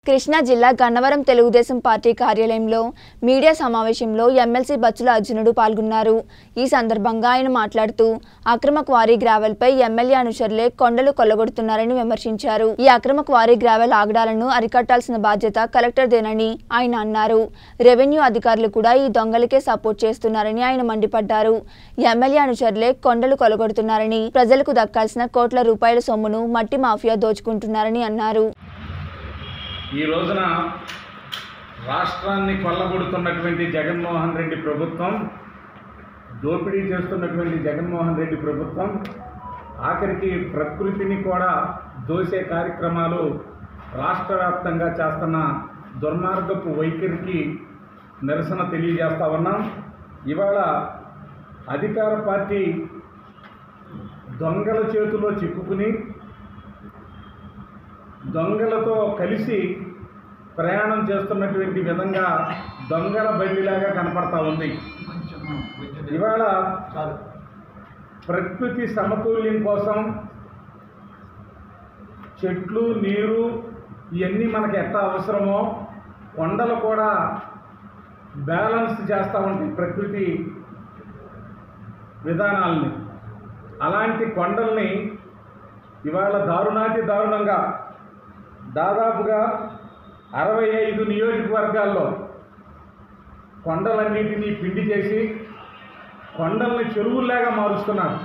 కృష్ణా జిల్లా గన్నవరం తెలుగుదేశం పార్టీ కార్యాలయంలో మీడియా సమావేశంలో ఎమ్మెల్సీ బచ్చుల అర్జునుడు పాల్గొన్నారు ఈ సందర్భంగా ఆయన మాట్లాడుతూ అక్రమ క్వారీ గ్రావెల్పై ఎమ్మెల్యే అనుచరులే కొండలు కొల్లగొడుతున్నారని విమర్శించారు ఈ అక్రమ క్వారీ గ్రావెల్ ఆగడాలను అరికట్టాల్సిన బాధ్యత కలెక్టర్దేనని ఆయన అన్నారు రెవెన్యూ అధికారులు కూడా ఈ దొంగలకే సపోర్ట్ చేస్తున్నారని ఆయన మండిపడ్డారు ఎమ్మెల్యే అనుచరులే కొండలు కొలగొడుతున్నారని ప్రజలకు దక్కాల్సిన కోట్ల రూపాయల సొమ్మును మట్టి మాఫియా దోచుకుంటున్నారని అన్నారు ఈ రోజున రాష్ట్రాన్ని కొల్లగొడుతున్నటువంటి జగన్మోహన్ రెడ్డి ప్రభుత్వం దోపిడీ చేస్తున్నటువంటి జగన్మోహన్ రెడ్డి ప్రభుత్వం ఆఖరికి ప్రకృతిని కూడా దోసే కార్యక్రమాలు రాష్ట్ర వ్యాప్తంగా చేస్తున్న దుర్మార్గపు వైఖరికి నిరసన తెలియజేస్తా ఉన్నాం ఇవాళ అధికార పార్టీ దొంగల చేతిలో చిక్కుకుని దొంగలతో కలిసి ప్రయాణం చేస్తున్నటువంటి విధంగా దొంగల బండిలాగా కనపడతా ఉంది ఇవాళ ప్రకృతి సమతుల్యం కోసం చెట్లు నీరు ఇవన్నీ మనకి ఎంత అవసరమో కొండలు కూడా బ్యాలెన్స్ చేస్తూ ఉంటాయి ప్రకృతి విధానాలని అలాంటి కొండల్ని ఇవాళ దారుణాతి దారుణంగా దాదాపుగా అరవై ఐదు నియోజకవర్గాల్లో కొండలన్నింటినీ పిండి చేసి కొండల్ని చెరువుల్లాగా మారుస్తున్నారు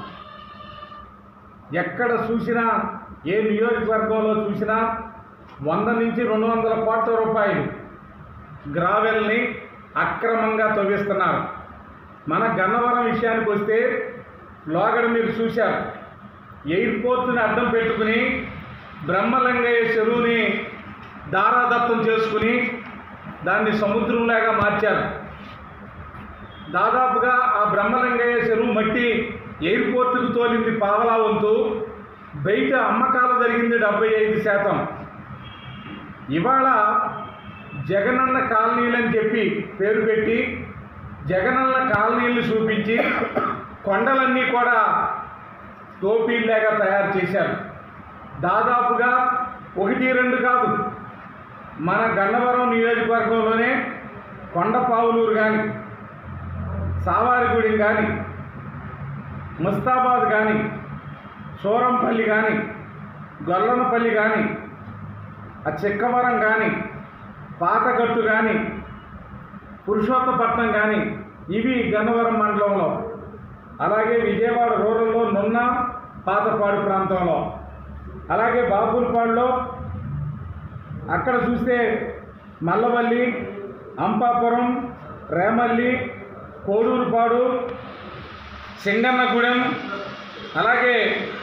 ఎక్కడ చూసినా ఏ నియోజకవర్గంలో చూసినా వంద నుంచి రెండు వందల కోట్ల రూపాయలు గ్రావెల్ని అక్రమంగా తవ్విస్తున్నారు మన గన్నవరం విషయానికి వస్తే లోగడ మీరు చూశారు ఎయిర్పోర్ట్ని అడ్డం పెట్టుకుని బ్రహ్మలింగయ్య చెరువుని దారాదత్తం చేసుకుని దాన్ని సముద్రంలాగా మార్చారు దాదాపుగా ఆ బ్రహ్మలింగయ్య చెరువు మట్టి ఎయిర్పోర్టుకు తోలింది పావలా వంతు బయట అమ్మకాలు జరిగింది డెబ్బై ఐదు శాతం ఇవాళ జగనన్న కాలనీలని చెప్పి పేరు పెట్టి జగనన్న కాలనీలు చూపించి కొండలన్నీ కూడా టోపీల్లాగా తయారు చేశారు దాదాపుగా ఒకటి రెండు కాదు మన గన్నవరం నియోజకవర్గంలోనే కొండపావులూరు కానీ సావారిగూడెం కానీ ముస్తాబాద్ కానీ సూరంపల్లి కానీ గొల్లనపల్లి కానీ ఆ చిక్కవరం కానీ పాతగట్టు కానీ పురుషోత్తపట్నం కానీ ఇవి గన్నవరం మండలంలో అలాగే విజయవాడ రూరల్లో నున్న పాతపాడు ప్రాంతంలో అలాగే బాపులపాడులో అక్కడ చూస్తే మల్లవల్లి అంపాపురం రేమల్లి కోడూరుపాడు సింగన్నగూడెం అలాగే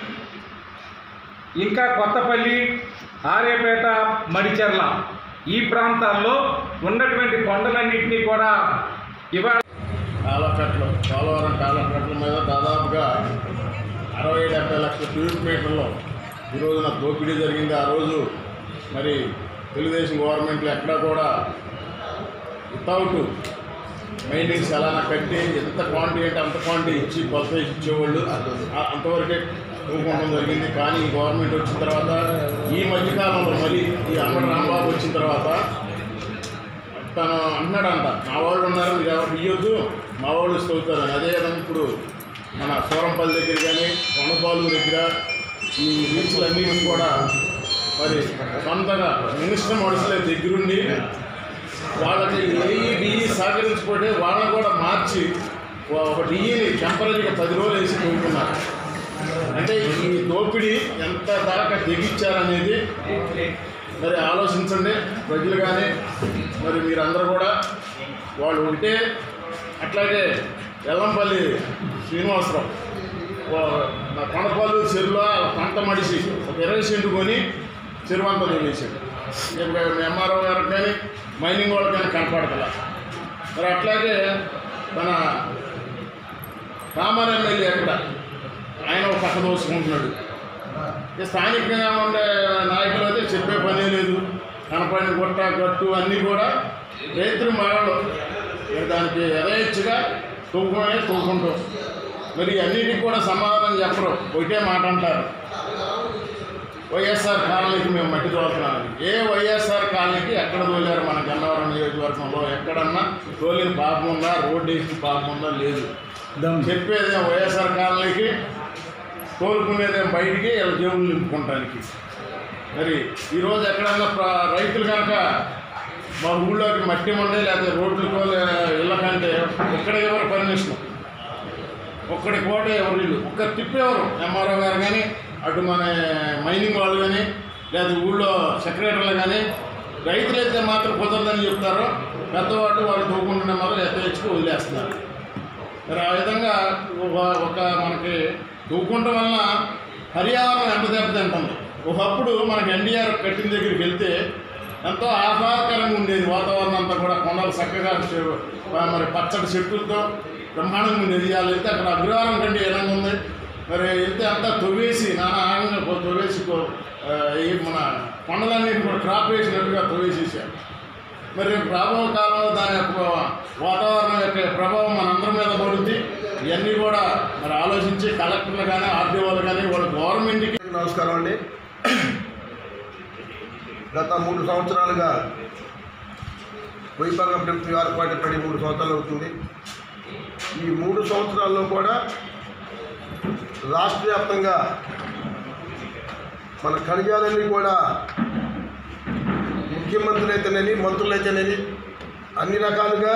ఇంకా కొత్తపల్లి ఆర్యపేట మడిచెర్ల ఈ ప్రాంతాల్లో ఉన్నటువంటి కొండలన్నింటినీ కూడా ఇవాళ కాలకట్లు పోలవరం కాలకట్ల మీద దాదాపుగా అరవై డెబ్బై లక్షల క్యూబిక్ మీటర్లో ఈ రోజున దోపిడీ జరిగింది ఆ రోజు మరి తెలుగుదేశం గవర్నమెంట్లో ఎక్కడా కూడా వితౌట్ మైనింగ్స్ ఎలానా కట్టి ఎంత క్వాంటిటీ అంటే అంత క్వాంటిటీ ఇచ్చి కొత్త ఇచ్చేవాళ్ళు ఆ- అంతవరకే ఊరుకోవడం జరిగింది కానీ ఈ గవర్నమెంట్ వచ్చిన తర్వాత ఈ మధ్యకాలంలో మరి ఈ అమ్మడ రాంబాబు వచ్చిన తర్వాత తను అంటున్నాడంట మా వాళ్ళు ఉన్నారు మీరు ఎవరు ఇవ్వద్దు మా వాళ్ళు ఇస్తవుతారని అదేవిధంగా ఇప్పుడు మన సూరంపల్లి దగ్గర కానీ కొండపాలు దగ్గర ఈ రీచ్లన్నింటినీ కూడా మరి సొంతగా మినిస్టర్ మనుషులే దగ్గరుండి వాళ్ళకి ఏఈ డిఈ సహకరించుకుంటే వాళ్ళని కూడా మార్చి ఒక డిఈని టెంపరీగా పది రోజులు వేసి తోలుకున్నారు అంటే ఈ దోపిడీ ఎంత దాకా తెగించారనేది మరి ఆలోచించండి ప్రజలు కానీ మరి మీరందరూ కూడా వాళ్ళు ఉంటే అట్లాగే ఎల్లంపల్లి శ్రీనివాసరావు వా- నా కొండపల్లి చెరువులో పంట మడిసి ఒక ఇరవై సెంటు కొని చెరువు అంతా తోలేసాడు ఎంఆర్ఓ గారికి కానీ మైనింగ్ వాళ్ళకి కానీ కనపడగల మరి అట్లాగే మన రామారావు ఎమ్మెల్యే ఎక్కడ ఆయన ఒక పక్క దోసుకుంటున్నాడు ఇక స్థానికంగా ఉండే నాయకులు అయితే చెప్పే పనే లేదు కనపడిన గుట్ట గట్టు అన్నీ కూడా రైతులు మరలు ఇక దానికి యథేచ్ఛగా తూకమే తూకుంటాం మరి అన్నిటికి కూడా సమాధానం చెప్పరు ఒకటే మాట అంటారు వైఎస్ఆర్ కాలనీకి మేము మట్టి తోలుతున్నాం ఏ వైఎస్ఆర్ కాలనీకి ఎక్కడ తోలారు మన గన్నవరం నియోజకవర్గంలో ఎక్కడన్నా తోలిన పాపం ఉందా రోడ్డు వేసిన పాపం ఉందా లేదు చెప్పేదేం వైఎస్ఆర్ కాలనీకి తోలుకునేదేం బయటికి వీళ్ళ జేబులు నింపుకుంటానికి మరి ఈరోజు ఎక్కడన్నా ప్ర- రైతులు కనుక మా ఊళ్ళోకి మట్టి ఉండే లేకపోతే రోడ్లకు ఇళ్ళ కంటే ఒక్కడికి ఎవరు పర్మిషన్ ఒక్కడి కోట ఎవరు ఇల్లు ఒక్క తిప్పేవారు ఎంఆర్ఓ గారు కానీ అటు మన మైనింగ్ వాళ్ళు కానీ లేదా ఊళ్ళో సెక్రటరీలు కానీ రైతులు అయితే మాత్రం కుదరదని చెప్తారో పెద్దవాళ్ళు వాళ్ళు తోకుంటున్న మాత్రం ఎత్తేచ్చుకు వదిలేస్తున్నారు మరి ఆ విధంగా ఒక ఒక మనకి తూకుంటం వలన పర్యావరణం ఎంత దెబ్బతింటుంది ఒకప్పుడు మనకి ఎన్డీఆర్ కట్టిన దగ్గరికి వెళ్తే ఎంతో ఆహ్లాదకరంగా ఉండేది వాతావరణం అంతా కూడా కొండలు చక్కగా చె- మరి పచ్చటి చెట్లతో బ్రహ్మాండంగా ఉండేది వాళ్ళు వెళ్తే అక్కడ అగ్రహారం కంటే ఎలా ఉంది మరి వెళ్తే అంతా తొవ్వేసి నానా ఆనందంగా పో- తొవ్వేసి పో- ఆ, ఈ మన కొండలన్నింటినీ కూడా క్రాప్ వేసినట్టుగా తొవ్వేసేసారు మరి రేపు రాబో కాలంలో దాని యొక్క వాతావరణం యొక్క ప్రభావం మనందరి మీద పడుతుంది ఇవన్నీ కూడా మరి ఆలోచించి కలెక్టర్లు కానీ ఆర్డీఓలు కానీ వాళ్ళ గవర్నమెంట్కి నమస్కారం అండి గత మూడు సంవత్సరాలుగా వైభాగం ప్రభుత్వం ఏర్పాటు పడి మూడు సంవత్సరాలు అవుతుంది ఈ మూడు సంవత్సరాల్లో కూడా రాష్ట్ర వ్యాప్తంగా మన ఖనిజాలన్నీ కూడా ముఖ్యమంత్రులు అయితేనేది మంత్రులు అయితేనేది అన్ని రకాలుగా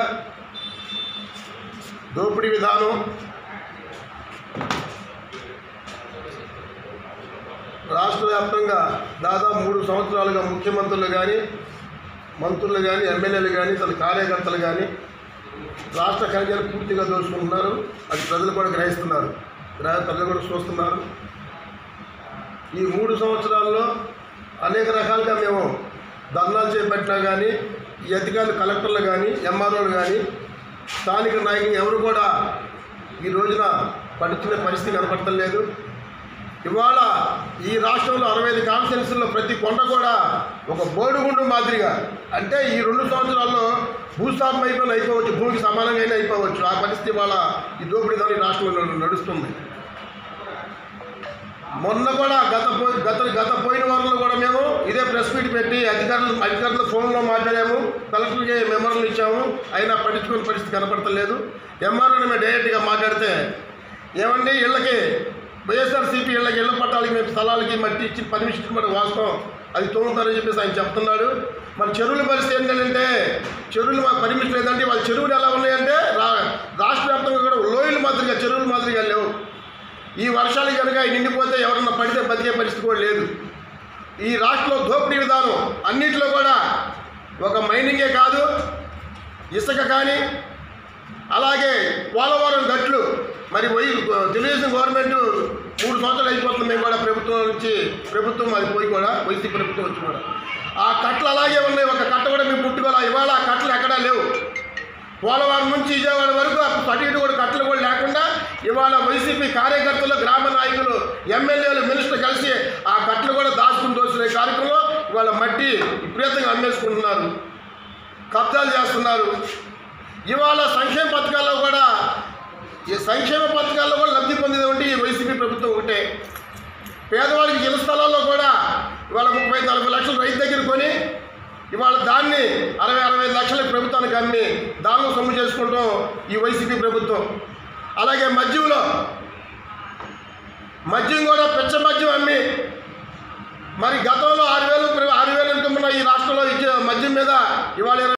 దోపిడీ విధానం రాష్ట్ర వ్యాప్తంగా దాదాపు మూడు సంవత్సరాలుగా ముఖ్యమంత్రులు కానీ మంత్రులు కానీ ఎమ్మెల్యేలు కానీ తన కార్యకర్తలు కానీ రాష్ట్ర ఖనిజాలు పూర్తిగా దోచుకుంటున్నారు అది ప్రజలు కూడా గ్రహిస్తున్నారు గ్రహ- ప్రజలు కూడా చూస్తున్నారు ఈ మూడు సంవత్సరాల్లో అనేక రకాలుగా మేము ధర్నాలు చేపట్టినా కానీ ఈ అధికారులు కలెక్టర్లు కానీ ఎంఆర్ఓలు కానీ స్థానిక నాయకులు ఎవరు కూడా ఈ రోజున పడుతున్న పరిస్థితి కనపడటం లేదు ఇవాళ ఈ రాష్ట్రంలో అరవై ఐదు కాన్స్టిట్యున్సీల్లో ప్రతి కొండ కూడా ఒక బోడుగుండు మాదిరిగా అంటే ఈ రెండు సంవత్సరాల్లో భూస్థాపన అయిపోయిన అయిపోవచ్చు భూమికి సమానంగా అయినా అయిపోవచ్చు ఆ పరిస్థితి ఇవాళ ఈ దోపిడీ దాని రాష్ట్రంలో నడుస్తుంది మొన్న కూడా గత పో- గత గత పోయిన వారంలో కూడా మేము ఇదే ప్రెస్ మీట్ పెట్టి అధికారులు అధికారులు ఫోన్లో మాట్లాడాము కలెక్టర్కి మెమోరల్ ఇచ్చాము అయినా పట్టించుకునే పరిస్థితి కనపడతలేదు ఎంఆర్ఓని మేము డైరెక్ట్గా మాట్లాడితే ఏమండి ఇళ్ళకి వైఎస్ఆర్సీపీ ఇళ్ళకి ఇళ్ళ పట్టాలకి మేము స్థలాలకి మట్టి ఇచ్చి పర్మిషన్ మరి వాస్తవం అది తోముతారని చెప్పేసి ఆయన చెప్తున్నాడు మరి చెరువుల పరిస్థితి ఏంటంటే చెరువులు మాకు పర్మిషన్ లేదంటే వాళ్ళ చెరువులు ఎలా ఉన్నాయంటే రా రాష్ట్ర వ్యాప్తంగా కూడా లోయల మాదిరిగా చెరువుల మాదిరిగా లేవు ఈ వర్షాలు కనుక ఈ నిండిపోతే ఎవరన్నా పడితే బతికే పరిస్థితి కూడా లేదు ఈ రాష్ట్రంలో దోపిడీ విధానం అన్నింటిలో కూడా ఒక మైనింగే కాదు ఇసుక కానీ అలాగే పోలవరం గట్లు మరి వై తెలుగుదేశం గవర్నమెంట్ మూడు సంవత్సరాలు అయిపోతుంది మేము కూడా ప్రభుత్వం నుంచి ప్రభుత్వం అది పోయి కూడా వైసీపీ ప్రభుత్వం వచ్చి కూడా ఆ కట్టలు అలాగే ఉన్నాయి ఒక కట్ట కూడా మేము పుట్టుకోవాలి ఇవాళ ఆ కట్టలు ఎక్కడా లేవు పోలవరం నుంచి విజయవాడ వరకు అటు ఇటు కూడా కట్టలు కూడా లేకుండా ఇవాళ వైసీపీ కార్యకర్తలు గ్రామ నాయకులు ఎమ్మెల్యేలు మినిస్టర్ కలిసి ఆ కట్టలు కూడా దాచుకుని దోచిన ఈ కార్యక్రమంలో ఇవాళ మట్టి విపరీతంగా అమ్మేసుకుంటున్నారు కబ్జాలు చేస్తున్నారు ఇవాళ సంక్షేమ పథకాల్లో కూడా ఈ సంక్షేమ పథకాల్లో కూడా లబ్ధి పొందేది ఒకటి ఈ వైసీపీ ప్రభుత్వం ఒకటే పేదవాడికి ఇళ్ల స్థలాల్లో కూడా ఇవాళ ముప్పై నలభై లక్షలు రైతు దగ్గర కొని ఇవాళ దాన్ని అరవై అరవై ఐదు లక్షల ప్రభుత్వానికి అమ్మి దానిలో సొమ్ము చేసుకుంటాం ఈ వైసీపీ ప్రభుత్వం అలాగే మద్యంలో మద్యం కూడా పెచ్చ మద్యం అమ్మి మరి గతంలో ఆరు వేలు ఆరు వేలు ఇన్కమ్ ఉన్న ఈ రాష్ట్రంలో ఇచ్చే మద్యం మీద ఇవాళ ఇరవై